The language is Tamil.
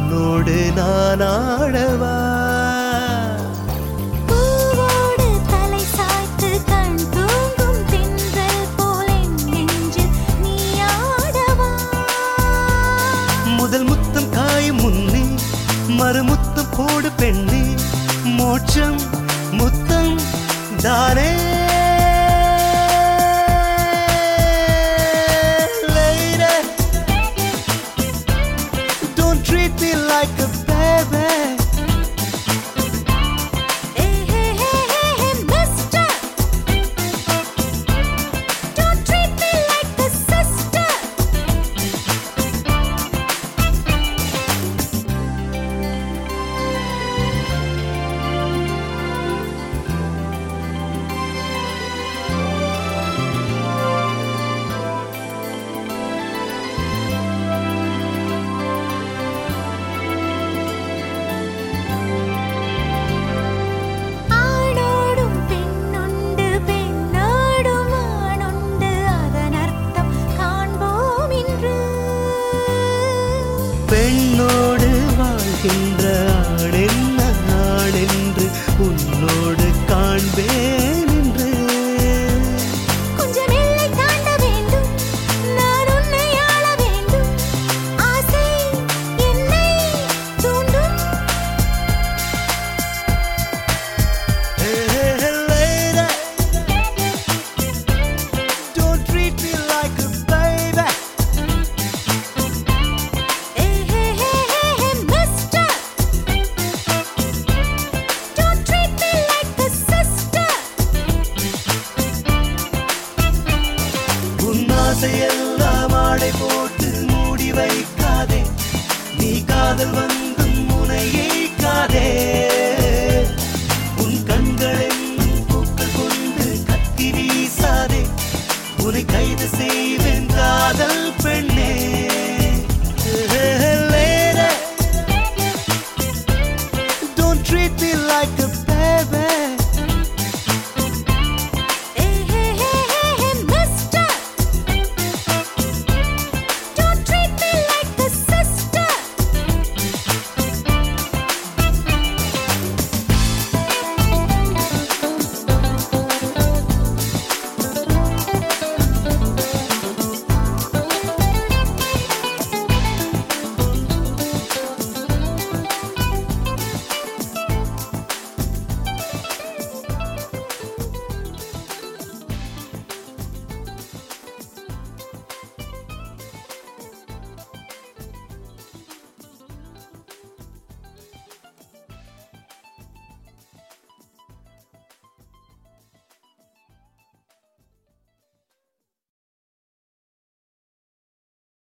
உன்னோடு நான் ஆடவா பூவோடு தலை சாய்த்து கண் தூங்கும் தென்றல் போல் என் நெஞ்சில் நீ ஆடவா முதல் முத்தம் காயும் முன்னே மறுமுத்தம் போடு பெண்ணே மோட்சம் முத்தம் தானே Lady, Don't treat me like a baby. ஏ hey hey hey hey mister Don't treat me like a sister ஆணோடும் பெண்ணுண்டு பெண்ணோடும் ஆணுண்டு அதன் அர்த்தம் காண்போம் இன்று பெண்ணோடு வாழ்கின்ற ஆணென்ன ஆணென்று உன்னோடு காண்பேன் என்று கொஞ்சம் எல்லை தாண்ட வேண்டும் நான் உன்னை ஆள வேண்டும் ஆசை என்னை தூண்டும் Hey, hey, hey, lady, don't treat me like a baby. ஏ hey hey hey hey mister Don't treat me like a sister உன் ஆசையெல்லாம் ஆடை போட்டு மூடி வைக்காதே நீ காதல் வந்தும் முனையைக்காதே உன் கண்களில் பூக்கள் கொண்டு கத்தி வீசாதே உன்னை கைது செய்வேன்